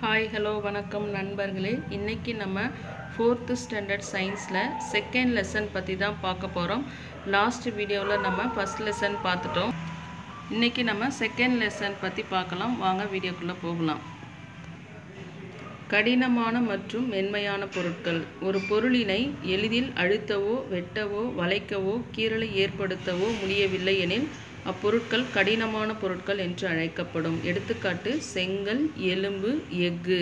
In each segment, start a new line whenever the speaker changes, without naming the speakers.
hi hello வணக்கம் நண்பர்களே இன்றைக்கி நம்ம ஃபோர்த்து ஸ்டாண்டர்ட் சயின்ஸில் செகண்ட் லெசன் பற்றி தான் பார்க்க போகிறோம் லாஸ்ட் வீடியோவில் நம்ம ஃபஸ்ட் லெசன் பார்த்துட்டோம் இன்றைக்கி நம்ம செகண்ட் லெசன் பற்றி பார்க்கலாம் வாங்க வீடியோக்குள்ளே போகலாம் கடினமான மற்றும் மென்மையான பொருட்கள் ஒரு பொருளினை எளிதில் அழுத்தவோ வெட்டவோ வளைக்கவோ கீறலை ஏற்படுத்தவோ முடியவில்லை எனில் அப்பொருட்கள் கடினமான பொருட்கள் என்று அழைக்கப்படும் எடுத்துக்காட்டு செங்கல் எலும்பு எஃகு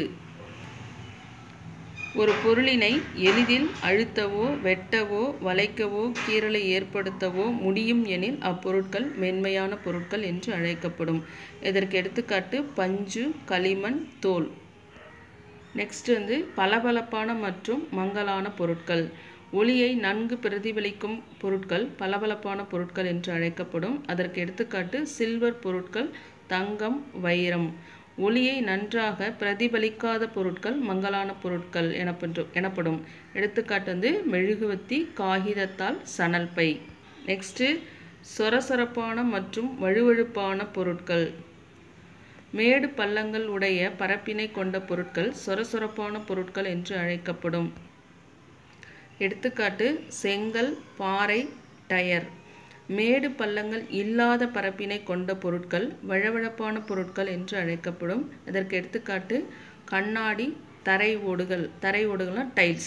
ஒரு பொருளினை எளிதில் அழுத்தவோ வெட்டவோ வளைக்கவோ கீறலை ஏற்படுத்தவோ முடியும் எனில் அப்பொருட்கள் மென்மையான பொருட்கள் என்று அழைக்கப்படும் இதற்கு எடுத்துக்காட்டு பஞ்சு களிமண் தோல் நெக்ஸ்ட் வந்து பளபளப்பான மற்றும் மங்கலான பொருட்கள் ஒளியை நன்கு பிரதிபலிக்கும் பொருட்கள் பளபளப்பான பொருட்கள் என்று அழைக்கப்படும் அதற்கு எடுத்துக்காட்டு சில்வர் பொருட்கள் தங்கம் வைரம் ஒளியை நன்றாக பிரதிபலிக்காத பொருட்கள் மங்கலான பொருட்கள் எனப்படும் எனப்படும் எடுத்துக்காட்டு வந்து மெழுகுவத்தி காகிதத்தால் சணல் பை நெக்ஸ்ட்டு சொரசொரப்பான மற்றும் வழுவழுப்பான பொருட்கள் மேடு பள்ளங்கள் உடைய பரப்பினை கொண்ட பொருட்கள் சொரசொரப்பான பொருட்கள் என்று அழைக்கப்படும் எடுத்துக்காட்டு செங்கல் பாறை டயர் மேடு பள்ளங்கள் இல்லாத பரப்பினை கொண்ட பொருட்கள் வழவழப்பான பொருட்கள் என்று அழைக்கப்படும் இதற்கு எடுத்துக்காட்டு கண்ணாடி தரை ஓடுகள் தரை ஓடுகள்னா டைல்ஸ்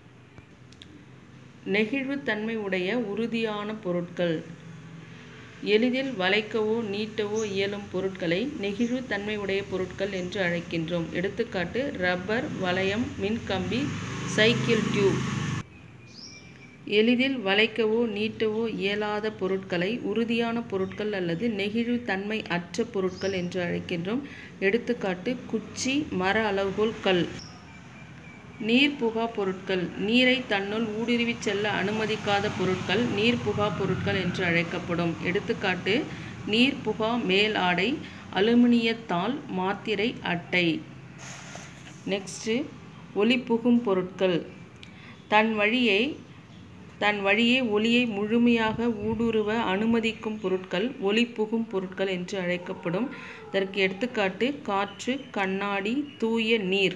நெகிழ்வுத்தன்மை உடைய உறுதியான பொருட்கள் எளிதில் வளைக்கவோ நீட்டவோ இயலும் பொருட்களை நெகிழ்வுத்தன்மை உடைய பொருட்கள் என்று அழைக்கின்றோம் எடுத்துக்காட்டு ரப்பர் வளையம் மின்கம்பி சைக்கிள் டியூப் எளிதில் வளைக்கவோ நீட்டவோ இயலாத பொருட்களை உறுதியான பொருட்கள் அல்லது நெகிழ்வுத்தன்மை அற்ற பொருட்கள் என்று அழைக்கின்றோம் எடுத்துக்காட்டு குச்சி மர அளவுகோல் கல் நீர்புகா பொருட்கள் நீரை தன்னுள் ஊடுருவி செல்ல அனுமதிக்காத பொருட்கள் நீர்புகா பொருட்கள் என்று அழைக்கப்படும் எடுத்துக்காட்டு நீர்புகா மேல் ஆடை அலுமினியத்தால் மாத்திரை அட்டை நெக்ஸ்ட்டு ஒளிபுகும் பொருட்கள் தன் வழியை தன் வழியே ஒளியை முழுமையாக ஊடுருவ அனுமதிக்கும் பொருட்கள் ஒளி புகும் பொருட்கள் என்று அழைக்கப்படும் இதற்கு எடுத்துக்காட்டு காற்று கண்ணாடி தூய நீர்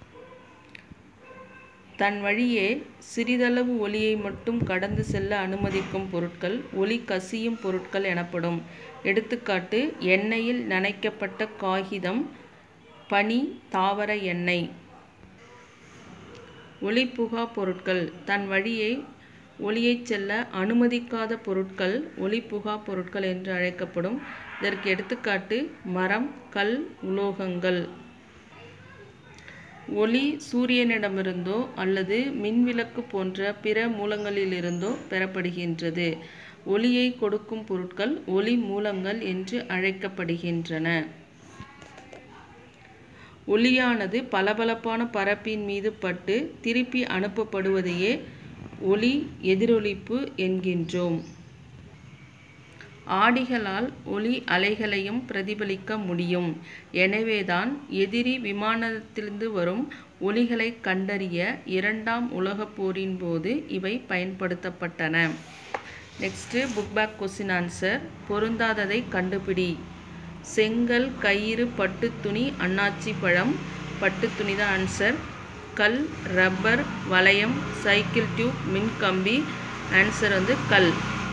தன் வழியே சிறிதளவு ஒளியை மட்டும் கடந்து செல்ல அனுமதிக்கும் பொருட்கள் ஒளி கசியும் பொருட்கள் எனப்படும் எடுத்துக்காட்டு எண்ணெயில் நனைக்கப்பட்ட காகிதம் பனி தாவர எண்ணெய் ஒளிப்புகா பொருட்கள் தன் வழியை ஒளியை செல்ல அனுமதிக்காத பொருட்கள் ஒளிப்புகா பொருட்கள் என்று அழைக்கப்படும் இதற்கு எடுத்துக்காட்டு மரம் கல் உலோகங்கள் ஒளி சூரியனிடமிருந்தோ அல்லது மின்விளக்கு போன்ற பிற மூலங்களிலிருந்தோ பெறப்படுகின்றது ஒளியை கொடுக்கும் பொருட்கள் ஒளி மூலங்கள் என்று அழைக்கப்படுகின்றன ஒளியானது பளபளப்பான பரப்பின் மீது பட்டு திருப்பி அனுப்பப்படுவதையே ஒளி எதிரொலிப்பு என்கின்றோம் ஆடிகளால் ஒளி அலைகளையும் பிரதிபலிக்க முடியும் எனவேதான் எதிரி விமானத்திலிருந்து வரும் ஒளிகளை கண்டறிய இரண்டாம் உலகப் போரின் போது இவை பயன்படுத்தப்பட்டன next book back question answer பொருந்தாததை கண்டுபிடி செங்கல் கயிறு பட்டுத்துணி அன்னாச்சி பழம் பட்டுத்துணி தான் ஆன்சர் கல் ரப்பர் வளையம் சைக்கிள் டியூப் மின்கம்பி ஆன்சர் வந்து கல்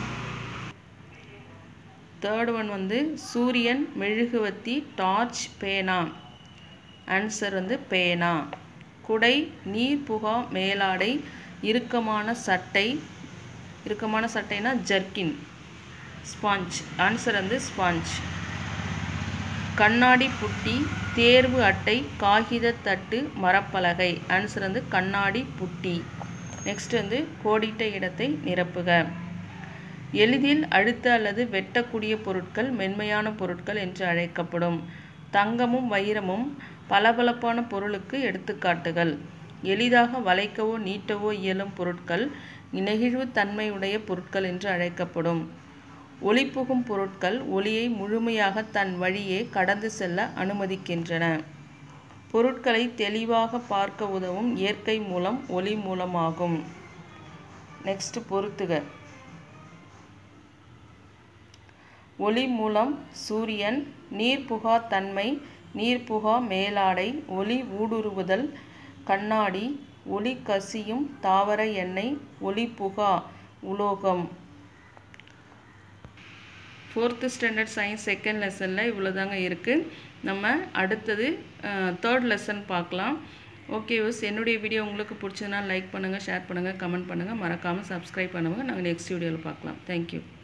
தேர்ட் ஒன் வந்து சூரியன் மெழுகுவத்தி டார்ச் பேனா ஆன்சர் வந்து பேனா குடை நீர் புகா மேலாடை இறுக்கமான சட்டை இறுக்கமான சட்டைனா ஜர்க்கின் ஸ்பாஞ்ச் ஆன்சர் வந்து ஸ்பாஞ்ச் கண்ணாடி புட்டி தேர்வு அட்டை காகித தட்டு மரப்பலகை ஆன்சர் வந்து கண்ணாடி புட்டி நெக்ஸ்ட் வந்து கோடிட்ட இடத்தை நிரப்புக எளிதில் அழுத்த அல்லது வெட்டக்கூடிய பொருட்கள் மென்மையான பொருட்கள் என்று அழைக்கப்படும் தங்கமும் வைரமும் பளபளப்பான பொருளுக்கு எடுத்துக்காட்டுகள் எளிதாக வளைக்கவோ நீட்டவோ இயலும் பொருட்கள் நெகிழ்வுத்தன்மையுடைய பொருட்கள் என்று அழைக்கப்படும் ஒளிபுகும் பொருட்கள் ஒளியை முழுமையாக தன் வழியே கடந்து செல்ல அனுமதிக்கின்றன பொருட்களை தெளிவாக பார்க்க உதவும் இயற்கை மூலம் ஒளி மூலமாகும் நெக்ஸ்ட் பொருத்துக ஒளி மூலம் சூரியன் நீர்புகா தன்மை நீர்ப்புகா மேலாடை ஒளி ஊடுருவுதல் கண்ணாடி ஒளி கசியும் தாவர எண்ணெய் ஒளிப்புகா உலோகம் ஃபோர்த்து ஸ்டாண்டர்ட் சயின்ஸ் செகண்ட் லெசனில் இவ்வளோ தாங்க இருக்குது நம்ம அடுத்தது தேர்ட் லெசன் பார்க்கலாம் ஓகே யூஸ் என்னுடைய வீடியோ உங்களுக்கு பிடிச்சதுனா லைக் பண்ணுங்கள் ஷேர் பண்ணுங்கள் கமெண்ட் பண்ணுங்கள் மறக்காமல் சப்ஸ்கிரைப் பண்ணுங்கள் நாங்கள் நெக்ஸ்ட் வீடியோவில் பார்க்கலாம் தேங்க்யூ